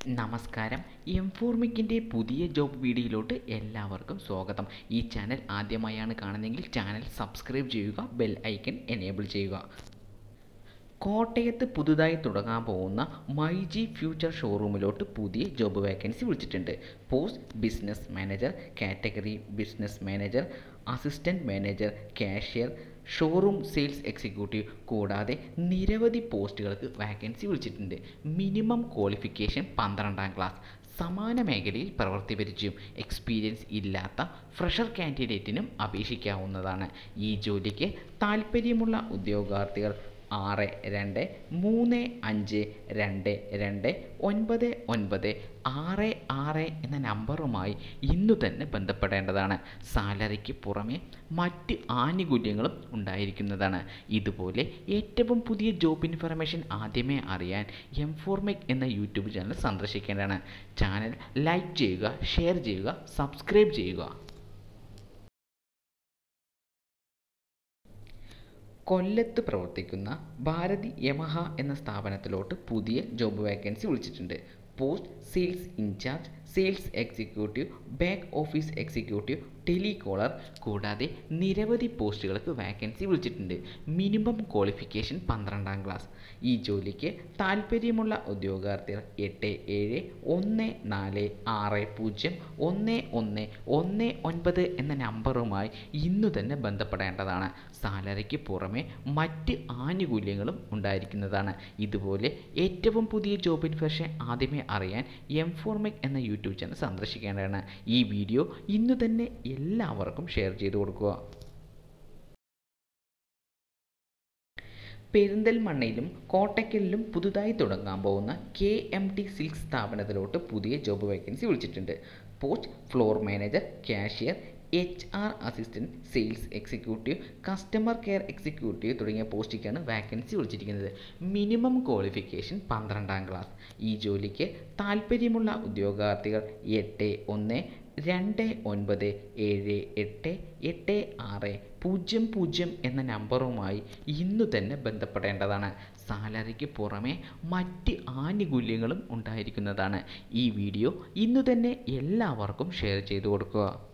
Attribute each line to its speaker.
Speaker 1: നമസ്കാരം എംഫോർമിക്കിൻ്റെ പുതിയ ജോബ് വീഡിയോയിലോട്ട് എല്ലാവർക്കും സ്വാഗതം ഈ ചാനൽ ആദ്യമായാണ് കാണുന്നതെങ്കിൽ ചാനൽ സബ്സ്ക്രൈബ് ചെയ്യുക ബെൽ ഐക്കൺ എനേബിൾ ചെയ്യുക കോട്ടയത്ത് പുതുതായി തുടങ്ങാൻ പോകുന്ന മൈജി ഫ്യൂച്ചർ ഷോറൂമിലോട്ട് പുതിയ ജോബ് വേക്കൻസി വിളിച്ചിട്ടുണ്ട് post business manager category business manager assistant manager cashier showroom sales executive കൂടാതെ നിരവധി പോസ്റ്റുകൾക്ക് വാക്കൻസി വിളിച്ചിട്ടുണ്ട് മിനിമം ക്വാളിഫിക്കേഷൻ പന്ത്രണ്ടാം ക്ലാസ് സമാന മേഖലയിൽ പ്രവൃത്തി പരിചയം എക്സ്പീരിയൻസ് ഇല്ലാത്ത ഫ്രഷർ കാൻഡിഡേറ്റിനും അപേക്ഷിക്കാവുന്നതാണ് ഈ ജോലിക്ക് താൽപ്പര്യമുള്ള ഉദ്യോഗാർത്ഥികൾ ആറ് രണ്ട് മൂന്ന് അഞ്ച് രണ്ട് രണ്ട് ഒൻപത് ഒൻപത് ആറ് ആറ് എന്ന നമ്പറുമായി ഇന്നു തന്നെ ബന്ധപ്പെടേണ്ടതാണ് സാലറിക്ക് പുറമെ മറ്റ് ആനുകൂല്യങ്ങളും ഉണ്ടായിരിക്കുന്നതാണ് ഇതുപോലെ ഏറ്റവും പുതിയ ജോബ് ഇൻഫർമേഷൻ ആദ്യമേ അറിയാൻ എംഫോർമെക് എന്ന യൂട്യൂബ് ചാനൽ സന്ദർശിക്കേണ്ടതാണ് ചാനൽ ലൈക്ക് ചെയ്യുക ഷെയർ ചെയ്യുക സബ്സ്ക്രൈബ് ചെയ്യുക കൊല്ലത്ത് പ്രവർത്തിക്കുന്ന ഭാരതി യമഹ എന്ന സ്ഥാപനത്തിലോട്ട് പുതിയ ജോബ് വാക്കൻസി വിളിച്ചിട്ടുണ്ട് post sales in-charge sales executive back office executive telecaller കൂടാതെ നിരവധി പോസ്റ്റുകൾക്ക് വാക്കൻസി വിളിച്ചിട്ടുണ്ട് മിനിമം ക്വാളിഫിക്കേഷൻ പന്ത്രണ്ടാം ക്ലാസ് ഈ ജോലിക്ക് താൽപ്പര്യമുള്ള ഉദ്യോഗാർത്ഥികൾ എട്ട് ഏഴ് ഒന്ന് നാല് ആറ് പൂജ്യം ഒന്ന് ഒന്ന് ഒന്ന് ഒൻപത് എന്ന നമ്പറുമായി ഇന്നു തന്നെ ബന്ധപ്പെടേണ്ടതാണ് സാലറിക്ക് പുറമെ മറ്റ് ആനുകൂല്യങ്ങളും ഉണ്ടായിരിക്കുന്നതാണ് ഇതുപോലെ ഏറ്റവും പുതിയ ജോബ് ഇൻഫർമേഷൻ ആദ്യമേ അറിയാൻ എംഫോർമെക് എന്ന യൂട്യൂബ് ചാനൽ സന്ദർശിക്കേണ്ടതാണ് ഈ വീഡിയോ ഇന്നു തന്നെ എല്ലാവർക്കും ഷെയർ ചെയ്തു കൊടുക്കുക പെരിന്തൽമണ്ണയിലും കോട്ടയ്ക്കലിലും പുതുതായി തുടങ്ങാൻ പോകുന്ന കെ എം ടി സിൽക്ക് സ്ഥാപനത്തിലോട്ട് പുതിയ ജോബ് വേക്കൻസി വിളിച്ചിട്ടുണ്ട് post floor manager cashier H R assistant sales executive customer care executive തുടങ്ങിയ പോസ്റ്റിലേക്കാണ് വാക്കൻസി വിളിച്ചിരിക്കുന്നത് മിനിമം ക്വാളിഫിക്കേഷൻ പന്ത്രണ്ടാം ക്ലാസ് ഈ ജോലിക്ക് താൽപ്പര്യമുള്ള ഉദ്യോഗാർത്ഥികൾ എട്ട് ഒന്ന് രണ്ട് ഒൻപത് ഏഴ് എട്ട് എട്ട് ആറ് പൂജ്യം പൂജ്യം എന്ന നമ്പറുമായി ഇന്നു തന്നെ ബന്ധപ്പെടേണ്ടതാണ് സാലറിക്ക് പുറമെ മറ്റ് ആനുകൂല്യങ്ങളും ഉണ്ടായിരിക്കുന്നതാണ് ഈ വീഡിയോ ഇന്നു തന്നെ എല്ലാവർക്കും ഷെയർ ചെയ്തു കൊടുക്കുക